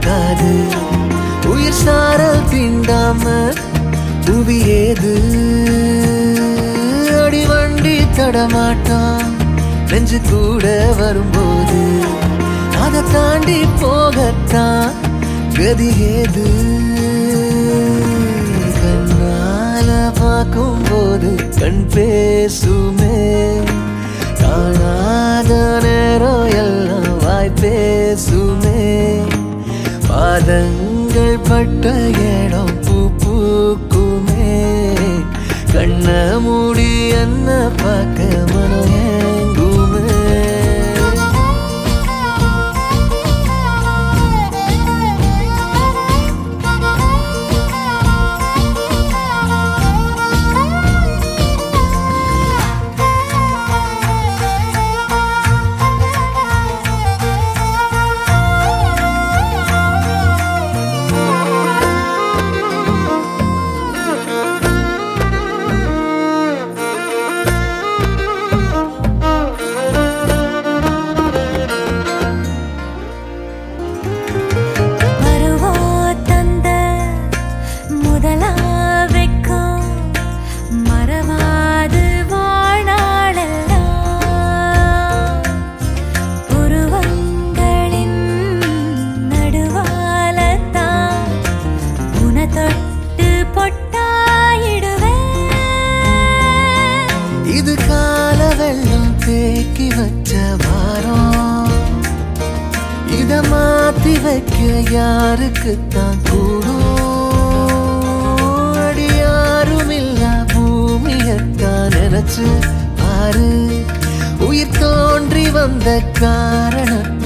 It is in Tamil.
பார்க்காது உயிர் சாரல் தீண்டாம புவி ஏது அடி வண்டி தடமாட்டான் நெஞ்சு கூட வரும்போது அதை தாண்டி போகத்தான் கதி ஏது கண்ணால பார்க்கும்போது கண் பேசுமே காணாத நேரம் எல்லாம் வாய் பேசுமே பாதங்கள் பட்ட இடம் பூ பூக்குமே கண்ண மூடி என்ன பார்க்க மனம் ஏங்குமே பருவோ தந்த முதலா வெக்கம் மறவாது வாழ்நாளெல்லாம் உருவங்களின் நடுவாலத்தான் உன தொட்டு பொட்டாயிடுவேன் இது கால வெள்ளம் தேக்கி வச்ச வாரம் இத மாத்தி வைக்க யாருக்கு தான் கூடும் அடி யாரும் இல்ல பூமியத்தான் நினைச்சு பாரு உயிர் தோன்றி வந்த காரணத்தை